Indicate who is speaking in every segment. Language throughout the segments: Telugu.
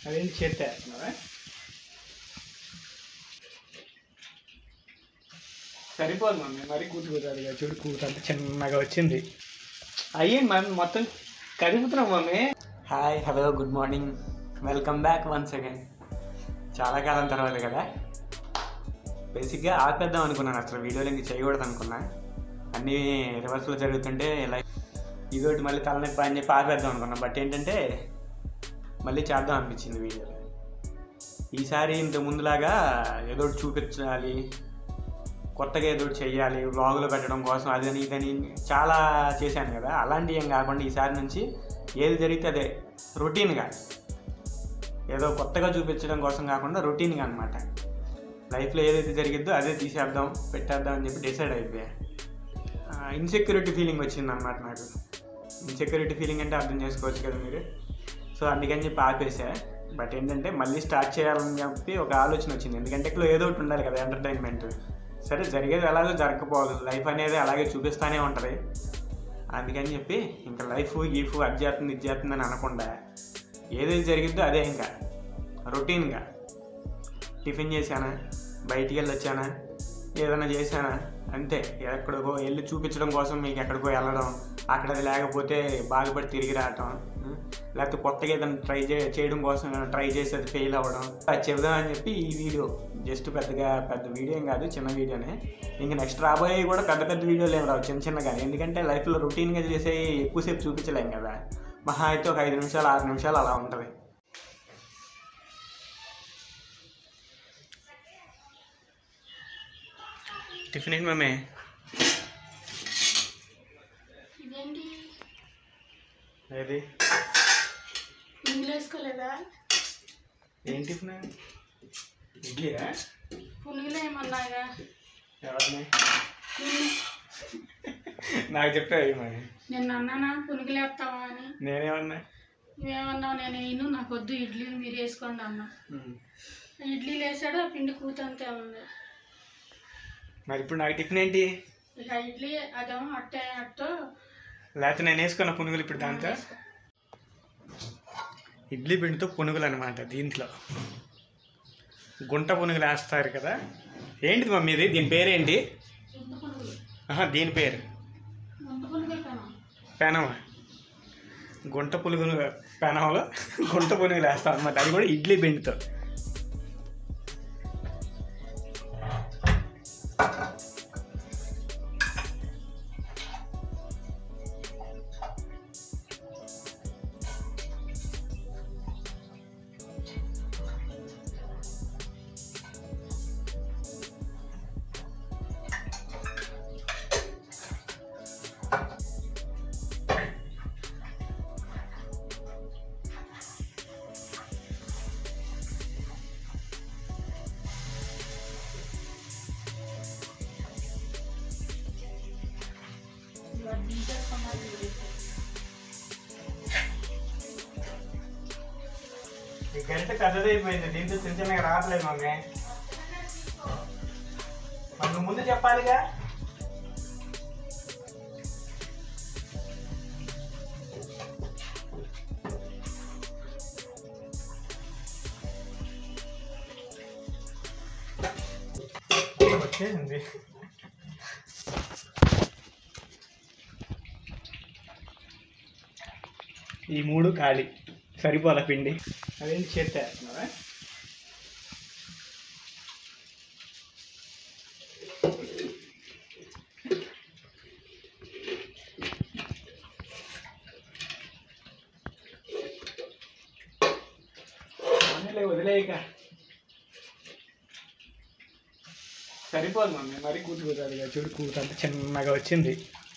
Speaker 1: అదేంటి చేత్తేస్తున్నావా సరిపోదు మమ్మీ మరి కూతు కూతాదిగా చూడు కూత అంత చిన్నగా వచ్చింది అయ్యింది మమ్మీ మొత్తం కదుపుతున్నాం mummy hi hello good morning welcome back once again చాలా కాలం తర్వాత కదా బేసిక్గా ఆపేద్దాం అనుకున్నాను అసలు వీడియోలు ఇంక చేయకూడదు అనుకున్నా అన్నీ రివర్స్లో జరుగుతుంటే ఇలా ఇదోటి మళ్ళీ తలనొప్పి అని చెప్పి ఆపేద్దాం అనుకున్నా బట్ ఏంటంటే మళ్ళీ చేద్దాం అనిపించింది వీడియోలు ఈసారి ఇంత ముందులాగా ఏదో ఒకటి చూపించాలి కొత్తగా ఏదో ఒకటి చెయ్యాలి వ్లాగులు పెట్టడం కోసం అదని ఇదని చాలా చేశాను కదా అలాంటివి ఏం కాకుండా ఈసారి నుంచి ఏది జరిగితే అదే రొటీన్గా ఏదో కొత్తగా చూపించడం కోసం కాకుండా రొటీన్గా అనమాట లైఫ్లో ఏదైతే జరిగిద్దో అదే తీసేద్దాం పెట్టేద్దాం అని చెప్పి డిసైడ్ అయిపోయా ఇన్సెక్యూరిటీ ఫీలింగ్ వచ్చింది అనమాట నాకు ఇన్సెక్యూరిటీ ఫీలింగ్ అంటే అర్థం చేసుకోవచ్చు కదా మీరు సో అందుకని చెప్పి ఆపేసా బట్ ఏంటంటే మళ్ళీ స్టార్ట్ చేయాలని చెప్పి ఒక ఆలోచన వచ్చింది ఎందుకంటే ఇక్కడ ఏదో ఒకటి ఉండాలి కదా ఎంటర్టైన్మెంట్ సరే జరిగేది ఎలాగో జరగకపోదు లైఫ్ అనేది అలాగే చూపిస్తూనే ఉంటుంది అందుకని చెప్పి ఇంకా లైఫ్ గీఫ్ అది చేస్తుంది ఇది చేస్తుంది అని అనకుండా ఏదైతే జరిగిద్దో అదే ఇంకా రొటీన్గా టిఫిన్ చేశానా బయటికి వెళ్ళి వచ్చానా ఏదైనా చేశానా అంతే ఎక్కడికో వెళ్ళి చూపించడం కోసం మీకు ఎక్కడికో వెళ్ళడం అక్కడ అది లేకపోతే బాగుపడి తిరిగి రావటం ఉం? లేకపోతే కొత్తగా ఏదైనా ట్రై చే చేయడం కోసం ట్రై చేసి అది ఫెయిల్ అవ్వడం అది చెబుదామని చెప్పి ఈ వీడియో జస్ట్ పెద్దగా పెద్ద వీడియో ఏం కాదు చిన్న వీడియోనే ఇంక నెక్స్ట్ రాబోయే కూడా పెద్ద పెద్ద వీడియోలు ఏం రావు చిన్న చిన్నగా ఎందుకంటే లైఫ్లో రొటీన్గా చేసే ఎక్కువసేపు చూపించలేం కదా మహా అయితే ఒక ఐదు నిమిషాలు ఆరు నిమిషాలు అలా ఉంటుంది టిఫిన్ ఏంటి మమ్మీ
Speaker 2: ఇదేంటి
Speaker 1: ఏది
Speaker 2: పునుగులు వేసుకోలేదా
Speaker 1: ఏం టిఫిన్ ఇడ్లీయా
Speaker 2: పునుగులు ఏమన్నాగా
Speaker 1: ఎవరిని
Speaker 2: నిన్ను
Speaker 1: నాకు చెప్పావు మరి
Speaker 2: నిన్న అన్నానా పునుగులు వేస్తావా అని
Speaker 1: నేనేమన్నా
Speaker 2: నువ్వేమన్నావు నేను వేయను నాకు వద్దు ఇడ్లీలు మీరు వేసుకోండి అన్నా ఇడ్లీలు వేసాడు ఆ పిండి కూతంతే ఉంది
Speaker 1: మరి ఇప్పుడు నాకు టిఫిన్ ఏంటి
Speaker 2: ఇక ఇడ్లీ అదేమో అట్టే అట్టో
Speaker 1: లేకపోతే నేను వేసుకున్న పునుగులు ఇప్పుడు దాంతో
Speaker 2: వేసుకో.
Speaker 1: ఇడ్లీ పిండితో పునుగులు అనమాట దీంట్లో గుంట పునుగులు వేస్తారు కదా ఏంటిది మమ్మీ ఇది దీని పేరేంటి
Speaker 2: గుంత పునుగులు
Speaker 1: ఆహా దీని పేరు
Speaker 2: గుంత పునుగులు కన్నా
Speaker 1: పెనమా గుంట పునుగులు పెనంలో గుంట పునుగులు వేస్తాం అనమాట అది కూడా ఇడ్లీ పిండితో
Speaker 2: ఇవాళ తీసేసుకున్నారు ఇది.
Speaker 1: ఈ గంట పెద్దదైపోయింది దీంతో చిన్న చిన్నగా రావట్లేదు మమ్మీ మరి నువ్వు ముందు చెప్పాలిగా వచ్చేసింది ఈ మూడు ఖాళీ సరిపోల పిండి అదేంటి చేత్తేస్తున్నావా వదిలేయక సరిపోదు మమ్మీ మరి కూతు కూతాదిగా చూడు కూత అంత చిన్నగా వచ్చింది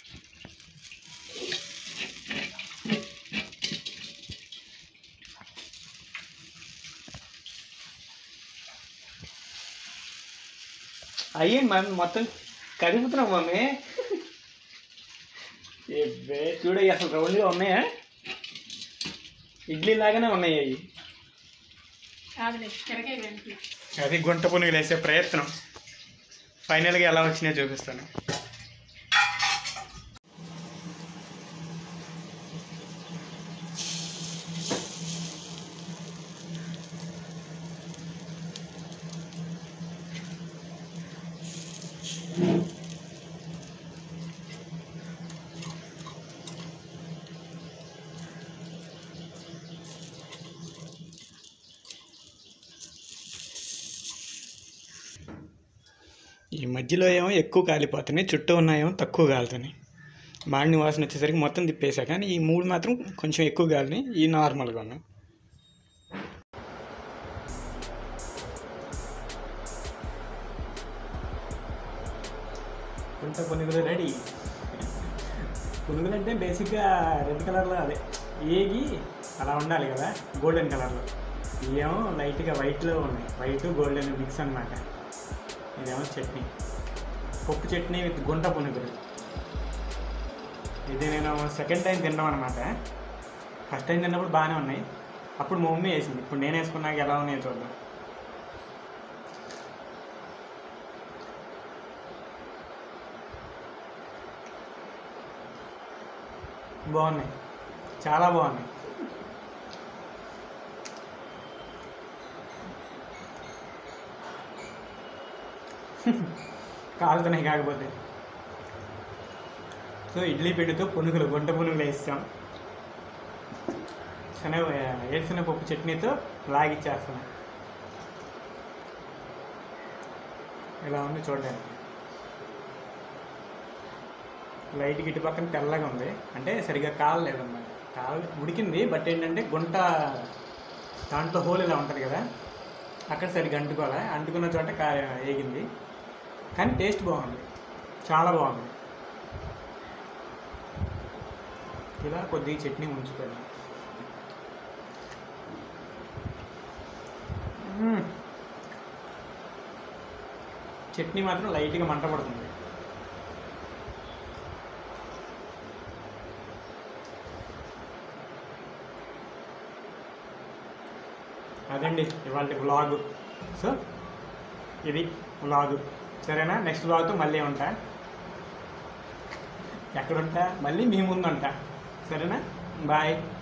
Speaker 1: అయ్యింది మమ్మీ మొత్తం కదుపుతున్నాం మమ్మీ ఏ చూడ అసలు రౌండ్గా ఉన్నాయా ఇడ్లీ లాగానే ఉన్నాయి అవి
Speaker 2: కాదులే తిరగే వెంటనే
Speaker 1: అది గుంట పునుగులు వేసే ప్రయత్నం ఫైనల్గా ఎలా వచ్చినాయో చూపిస్తాను ఈ మధ్యలో ఏమో ఎక్కువ కాలిపోతున్నాయి చుట్టూ ఉన్నాయేమో తక్కువ కాలుతున్నాయి మాడిని వాసన వచ్చేసరికి మొత్తం తిప్పేసా కానీ ఈ మూడు మాత్రం కొంచెం ఎక్కువ కాలినాయి ఈ నార్మల్గా ఉన్నాయి కుంట పునుగులు రెడీ పునుగులు అంటే బేసిక్గా రెడ్ కలర్లో అదే ఏగి అలా ఉండాలి కదా గోల్డెన్ కలర్లో ఇవేమో లైట్గా వైట్లో ఉన్నాయి వైట్ గోల్డెన్ మిక్స్ అన్నమాట ఇదేమో చట్నీ పప్పు చట్నీ విత్ గుంట పునుగులు ఇది నేను సెకండ్ టైం తిన్నాం అనమాట ఫస్ట్ టైం తిన్నప్పుడు బాగానే ఉన్నాయి అప్పుడు మా మమ్మీ వేసింది ఇప్పుడు నేను వేసుకున్నాక ఎలా ఉన్నాయో చూద్దాం బాగున్నాయి చాలా బాగున్నాయి కాలుతున్నాయి కాకపోతే సో ఇడ్లీ పిండితో పునుగులు గుంట పునుగులు వేస్తాం శనగ వేసిన పప్పు చట్నీతో లాగిచ్చేస్తాం ఇలా ఉంది చూడడానికి లైట్ ఇటు పక్కన తెల్లగా ఉంది అంటే సరిగ్గా కాలలేదు అన్నమాట కాలు ఉడికింది బట్ ఏంటంటే గుంట దాంట్లో హోల్ ఇలా ఉంటుంది కదా అక్కడ సరిగ్గా అంటుకోలే అంటుకున్న చోట కా వేగింది కానీ టేస్ట్ బాగుంది చాలా బాగుంది ఇలా కొద్దిగా చట్నీ ఉంచుకోండి మ్మ్. చట్నీ మాత్రం లైట్గా మంట పడుతుంది అదండి ఇవాళ వ్లాగ్ సో ఇది వ్లాగ్ సరేనా నెక్స్ట్ వ్లాగ్తో మళ్ళీ ఉంటా ఎక్కడ ఉంటా మళ్ళీ మీ ముందు ఉంటా సరేనా బాయ్